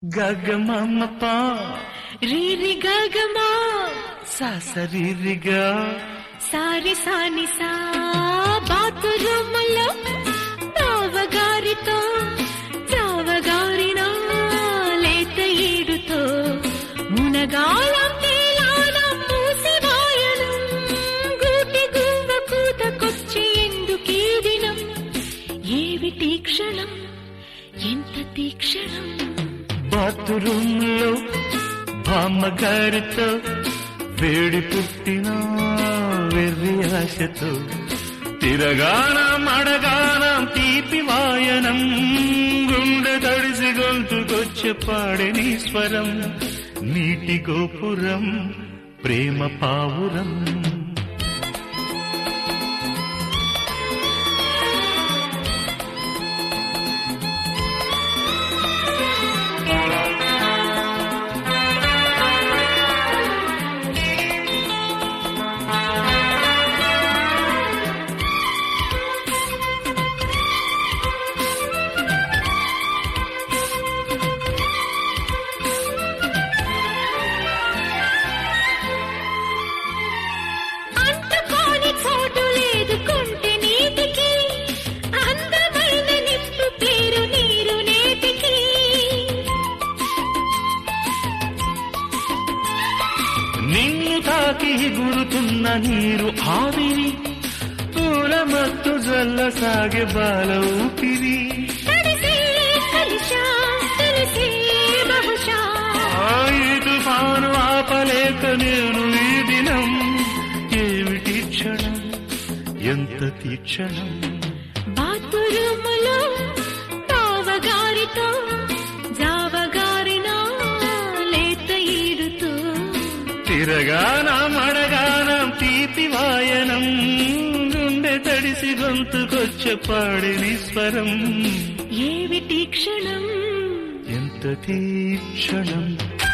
గగమమ్మ పా రీరి గగమా సాసరిరిగా సారి సాని సా బాతురూములో తావగారితో చావగారిన లేత ఏడుతో మునగాళం తేలాలం మూసివాయనం గూటి గువ్వ కూతకొచ్చి ఎందుకీ దినం ఏవి తీక్షణం ఎంత తీక్షణం బాత్రూంలో బామ్మగారితో వేడి పుట్టిన వెర్రి ఆశతో తిరగానం అడగానం తీపి వాయనం గుండె తడిసి గొంతుకొచ్చే పాడని స్వరం నీటి గోపురం ప్రేమ పావురం అంటుకోని చోటు లేదు కుంటి నీటికి అందమైన నిప్పు పేరు నీరు నేటికి నిన్ను తాకి గురుతున్న నీరు ఆవిరి పూల మత్తు జల్ల సాగే బాల ఊపిరి తడిసే కలిశా తెలిసే బహుశా ఆయి తుఫాను ఆపలేక నేను ఈ దినం ఏమిటి క్షణం ఎంత తీక్షణం బాతురూములో తావగారితో జావగారిన లేత ఈడుతూ తిరగానం అడగానం తీపి వాయనం గుండె తడిసి గొంతుకొచ్చే పాడిని స్వరం ఏమిటి క్షణం ఎంత తీక్షణం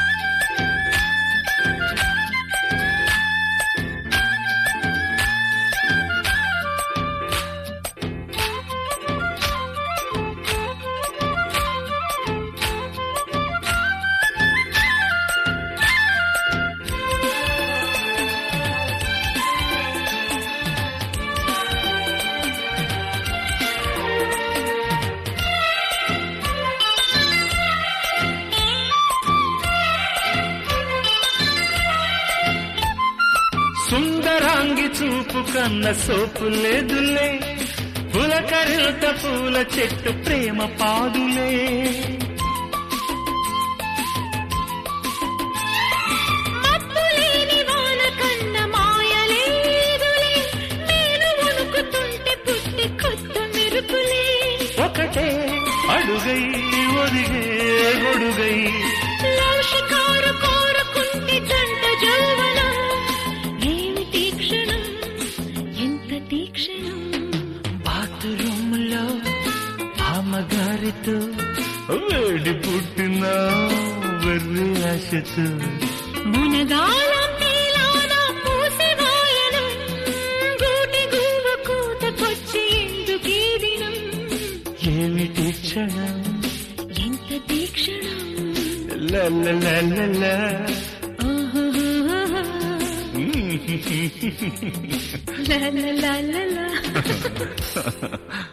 సుందరాంగి చూపు కన్న సోపు లేదులే పులకరిత పూల చెట్టు ప్రేమ పాదులే మబ్బులేని వాన కన్న మాయలేదులే నేను వణుకుతుంటే పుట్టి కొత్త మెరుపులే ఒకటే అడుగై ఒదిగే గొడుగై లౌషికారు కోరుకుంటే జంట జౌవనం ఏమిటి క్షణం ఎంత తీక్షణం బాత్రూంలో అమ్మగారితో వేడి పుట్టిన వెర్రి ఆశతో మునగాళం తేలాన మూసివాయనం గూటి గువ్వ కూతకొచ్చి ఎందుకీ దినం ఏమిటి క్షణం ఎంత తీక్షణం లా లా లా లా లా. ఆహాహాహా. మ్మ్. La la la la la.